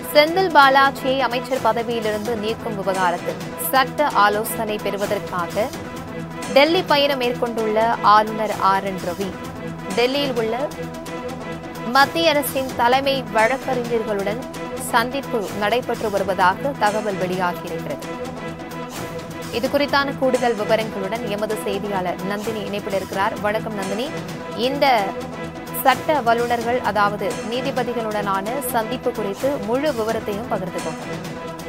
செந்தில் பாலாஜியை அமைச்சர் பதவியிலிருந்து நீக்கும் விவகாரத்தில் சட்ட ஆலோசனை பெறுவதற்காக டெல்லி பயணம் மேற்கொண்டுள்ள ஆளுநர் ஆர் என் ரவி டெல்லியில் உள்ள மத்திய அரசின் தலைமை வழக்கறிஞர்களுடன் சந்திப்பு நடைபெற்று வருவதாக தகவல் வெளியாகியிருக்கிறது இது குறித்தான கூடுதல் விவரங்களுடன் எமது செய்தியாளர் நந்தினி இணைப்பில் இருக்கிறார் வணக்கம் நந்தினி இந்த சட்ட வல்லுநர்கள் அதாவது நீதிபதிகளுடனான சந்திப்பு குறித்து முழு விவரத்தையும் பகிர்ந்துக்கோங்க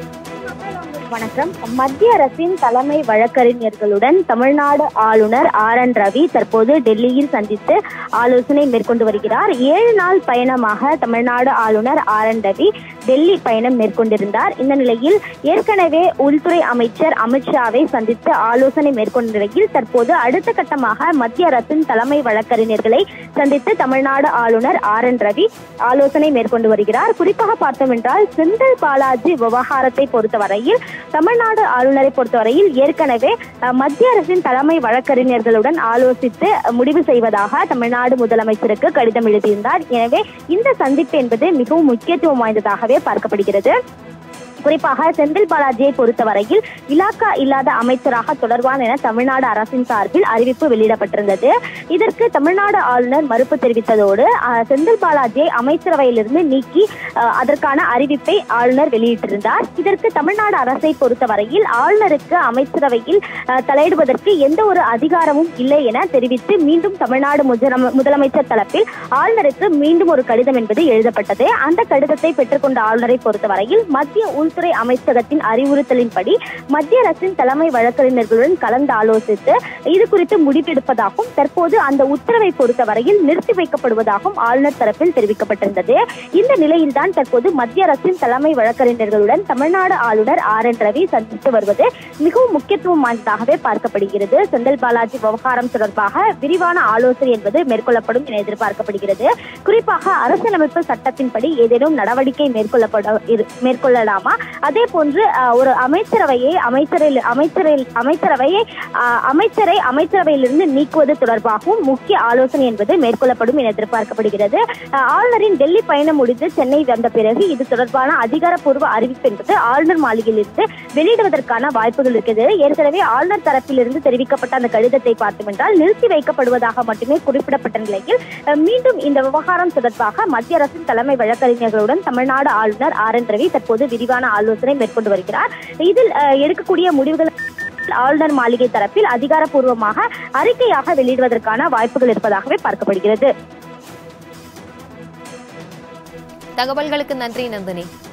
வணக்கம் மத்திய அரசின் தலைமை வழக்கறிஞர்களுடன் தமிழ்நாடு ஆளுநர் ஆர் என் ரவி தற்போது டெல்லியில் சந்தித்து ஆலோசனை மேற்கொண்டு வருகிறார் ஏழு நாள் பயணமாக தமிழ்நாடு ஆளுநர் ஆர் என் ரவி டெல்லி பயணம் மேற்கொண்டிருந்தார் இந்த நிலையில் ஏற்கனவே உள்துறை அமைச்சர் அமித்ஷாவை சந்தித்து ஆலோசனை மேற்கொண்ட நிலையில் தற்போது அடுத்த கட்டமாக மத்திய அரசின் தலைமை வழக்கறிஞர்களை சந்தித்து தமிழ்நாடு ஆளுநர் ஆர் என் ரவி ஆலோசனை மேற்கொண்டு வருகிறார் குறிப்பாக பார்த்தோம் என்றால் செந்தில் பாலாஜி விவகாரத்தை பொறுத்தவரையில் தமிழ்நாடு ஆளுநரை பொறுத்தவரையில் ஏற்கனவே அஹ், மத்திய அரசின் தலைமை வழக்கறிஞர்களுடன் ஆலோசித்து அஹ், முடிவு செய்வதாக தமிழ்நாடு முதலமைச்சருக்கு கடிதம் எழுதியிருந்தார் எனவே இந்த சந்திப்பு என்பது மிகவும் முக்கியத்துவம் வாய்ந்ததாகவே பார்க்கப்படுகிறது குறிப்பாக செந்தில் பாலாஜியை பொறுத்தவரையில் இலாக்கா இல்லாத அமைச்சராக தொடர்வான் என தமிழ்நாடு அரசின் சார்பில் அறிவிப்பு வெளியிடப்பட்டிருந்தது இதற்கு தமிழ்நாடு ஆளுநர் மறுப்பு தெரிவித்ததோடு அஹ், செந்தில் பாலாஜியை அமைச்சரவையிலிருந்து நீக்கி அஹ், அதற்கான அறிவிப்பை ஆளுநர் வெளியிட்டிருந்தார் இதற்கு தமிழ்நாடு அரசை பொறுத்தவரையில் ஆளுநருக்கு அமைச்சரவையில் அஹ், தலையிடுவதற்கு எந்த ஒரு அதிகாரமும் இல்லை என தெரிவித்து மீண்டும் தமிழ்நாடு முதலம- முதலமைச்சர் தரப்பில் ஆளுநருக்கு மீண்டும் ஒரு கடிதம் என்பது எழுதப்பட்டது அந்த கடிதத்தை பெற்றுக்கொண்ட ஆளுநரை பொறுத்தவரையில் மத்திய உள்துறை அமைச்சகத்தின் அறிவுறுத்தலின்படி மத்திய அரசின் தலைமை வழக்கறிஞர்களுடன் கலந்து ஆலோசித்து இது குறித்து முடிவெடுப்பதாகவும் தற்போது அந்த உத்தரவை பொறுத்தவரையில் நிறுத்தி வைக்கப்படுவதாகவும் ஆளுநர் தரப்பில் தெரிவிக்கப்பட்டிருந்தது இந்த நிலையில்தான் தற்போது மத்திய அரசின் தலைமை வழக்கறிஞர்களுடன் தமிழ்நாடு ஆளுநர் ஆர் என் ரவி சந்தித்து வருவது மிகவும் முக்கியத்துவம் வாய்ந்ததாகவே பார்க்கப்படுகிறது செந்தில் பாலாஜி விவகாரம் தொடர்பாக விரிவான ஆலோசனை என்பது மேற்கொள்ளப்படும் என எதிர்பார்க்கப்படுகிறது குறிப்பாக அரசியலமைப்பு சட்டத்தின்படி ஏதேனும் நடவடிக்கை மேற்கொள்ளப்பட இரு- மேற்கொள்ளலாமா அதே போன்று அஹ், ஒரு அமைச்சரவையை அமைச்சரில் அமைச்சரில் அமைச்சரவையை அஹ், அமைச்சரை அமைச்சரவையிலிருந்து நீக்குவது தொடர்பாகவும் முக்கிய ஆலோசனை என்பது மேற்கொள்ளப்படும் என எதிர்பார்க்கப்படுகிறது அஹ், ஆளுநரின் டெல்லி பயணம் முடிந்து சென்னை வந்த பிறகு இது தொடர்பான அதிகாரப்பூர்வ அறிவிப்பு என்பது ஆளுநர் மாளிகையிலிருந்து வெளியிடுவதற்கான வாய்ப்புகள் இருக்கிறது ஏற்கனவே ஆளுநர் தரப்பிலிருந்து தெரிவிக்கப்பட்ட அந்த கடிதத்தை பார்த்தோம் என்றால் நிறுத்தி வைக்கப்படுவதாக மட்டுமே குறிப்பிடப்பட்ட நிலையில் அஹ், மீண்டும் இந்த விவகாரம் தொடர்பாக மத்திய அரசின் தலைமை வழக்கறிஞர்களுடன் தமிழ்நாடு ஆளுநர் ஆர் என் ரவி தற்போது விரிவான ஆலோசனை மேற்கொண்டு வருகிறார் இதில் அஹ், எடுக்கக்கூடிய முடிவுகள் ஆளுநர் மாளிகை தரப்பில் அதிகாரப்பூர்வமாக அறிக்கையாக வெளியிடுவதற்கான வாய்ப்புகள் இருப்பதாகவே பார்க்கப்படுகிறது தகவல்களுக்கு நன்றி நந்தினி